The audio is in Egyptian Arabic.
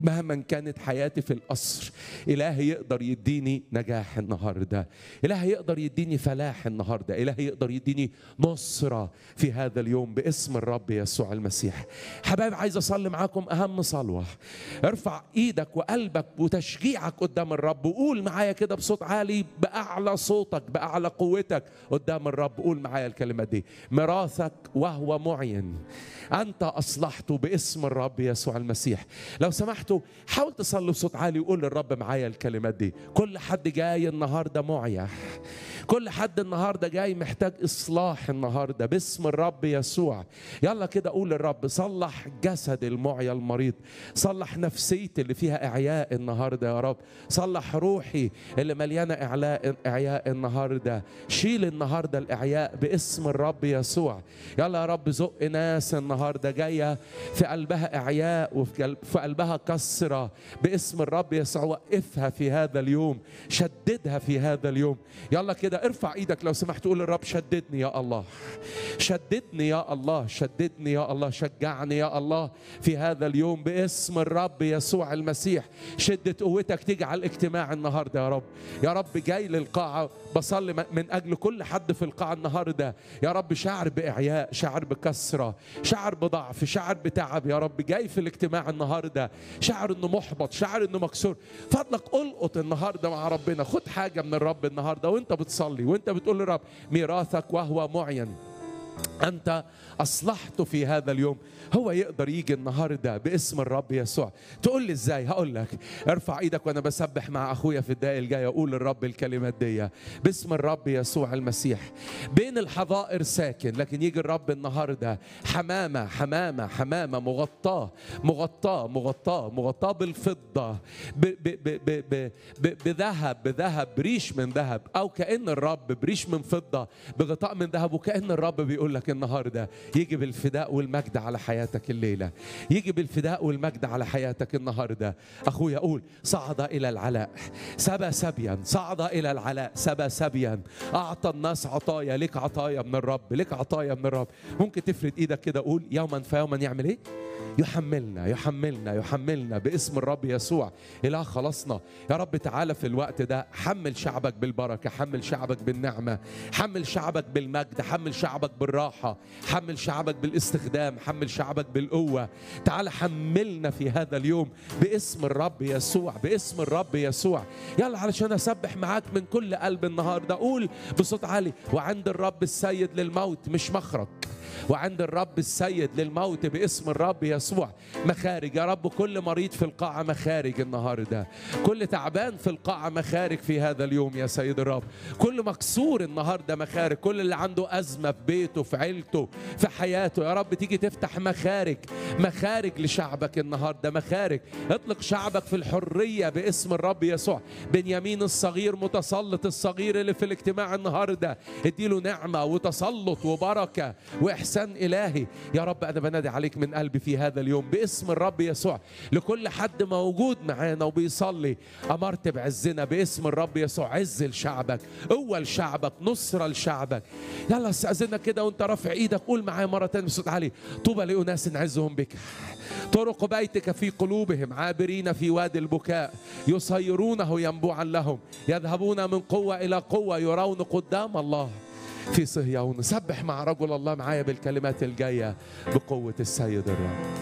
مهما كانت حياتي في القصر إلهي يقدر يديني نجاح النهاردة إلهي يقدر يديني فلاح النهاردة إلهي يقدر يديني نصرة في هذا اليوم باسم الرب يسوع المسيح حبايب عايز أصلي معاكم أهم صلوة ارفع إيدك وقلبك وتشجيعك قدام الرب وقول معايا كده بصوت عالي بأعلى صوتك بأعلى قوتك قدام الرب قول معايا الكلمة دي ميراثك وهو معين أنت أصلحته باسم الرب يسوع المسيح لو سمحتوا حاول تصلي بصوت عالي وقول للرب معايا الكلمات دي كل حد جاي النهارده معيا كل حد النهارده جاي محتاج اصلاح النهارده باسم الرب يسوع يلا كده قول للرب صلح جسد المعيا المريض صلح نفسيتي اللي فيها اعياء النهارده يا رب صلح روحي اللي مليانه اعلاء اعياء النهارده شيل النهارده الاعياء باسم الرب يسوع يلا يا رب زق ناس النهارده جايه في قلبها اعياء وفي قلب- في قلبها كسره باسم الرب يسوع وقفها في هذا اليوم شددها في هذا اليوم يلا كده ارفع ايدك لو سمحت قول للرب شددني يا الله شددني يا الله شددني يا الله شجعني يا الله في هذا اليوم باسم الرب يسوع المسيح شدة قوتك تجعل اجتماع النهارده يا رب يا رب جاي للقاعة بصلي من اجل كل حد في القاعة النهارده يا رب شعر باعياء شعر بكسرة شعر بضعف شعر بتعب يا رب جاي في الاجتماع النهارده شعر انه محبط شعر انه مكسور فضلك القط النهارده مع ربنا خد حاجة من الرب النهارده وانت بتصلي وانت بتقول للرب ميراثك وهو معين أنت أصلحته في هذا اليوم هو يقدر يجي النهاردة باسم الرب يسوع تقول لي إزاي هقول لك ارفع إيدك وأنا بسبح مع أخويا في الدقائق الجاية أقول للرب الكلمات دي باسم الرب يسوع المسيح بين الحظائر ساكن لكن يجي الرب النهاردة حمامة حمامة حمامة مغطاة مغطاة مغطاة مغطاة بالفضة ب- ب- ب- ب- ب- ب- بذهب بذهب بريش من ذهب أو كأن الرب بريش من فضة بغطاء من ذهب وكأن الرب بيقول لك النهاردة يجي بالفداء والمجد على حياتك الليلة يجي بالفداء والمجد على حياتك النهاردة أخويا أقول صعد إلى العلاء سبى سبيا صعد إلى العلاء سبى سبيا أعطى الناس عطايا لك عطايا من الرب لك عطايا من الرب ممكن تفرد إيدك كده قول يوما فيوما يعمل إيه يحملنا يحملنا يحملنا باسم الرب يسوع إله خلصنا يا رب تعالى في الوقت ده حمل شعبك بالبركة حمل شعبك بالنعمة حمل شعبك بالمجد حمل شعبك بالراحة حمل شعبك بالاستخدام حمل شعبك بالقوة تعالى حملنا في هذا اليوم باسم الرب يسوع باسم الرب يسوع يلا علشان أسبح معاك من كل قلب النهاردة قول بصوت عالي وعند الرب السيد للموت مش مخرج وعند الرب السيد للموت باسم الرب يسوع مخارج يا رب كل مريض في القاعة مخارج النهاردة كل تعبان في القاعة مخارج في هذا اليوم يا سيد الرب كل مكسور النهاردة مخارج كل اللي عنده أزمة في بيته في عيلته في حياته يا رب تيجي تفتح مخارج مخارج لشعبك النهاردة مخارج اطلق شعبك في الحرية باسم الرب يسوع بنيامين الصغير متسلط الصغير اللي في الاجتماع النهاردة اديله نعمة وتسلط وبركة وإحسان إلهي يا رب أنا بنادي عليك من قلبي في هذا اليوم باسم الرب يسوع لكل حد موجود معانا وبيصلي أمرت بعزنا باسم الرب يسوع عز لشعبك قوة لشعبك نصرة لشعبك يلا استأذنك كده وانت رافع ايدك قول معايا مرة تانية بصوت عالي طوبى لأناس عزهم بك طرق بيتك في قلوبهم عابرين في وادي البكاء يصيرونه ينبوعا لهم يذهبون من قوة إلى قوة يرون قدام الله في صهيون سبح مع رجل الله معايا بالكلمات الجاية بقوة السيد الرب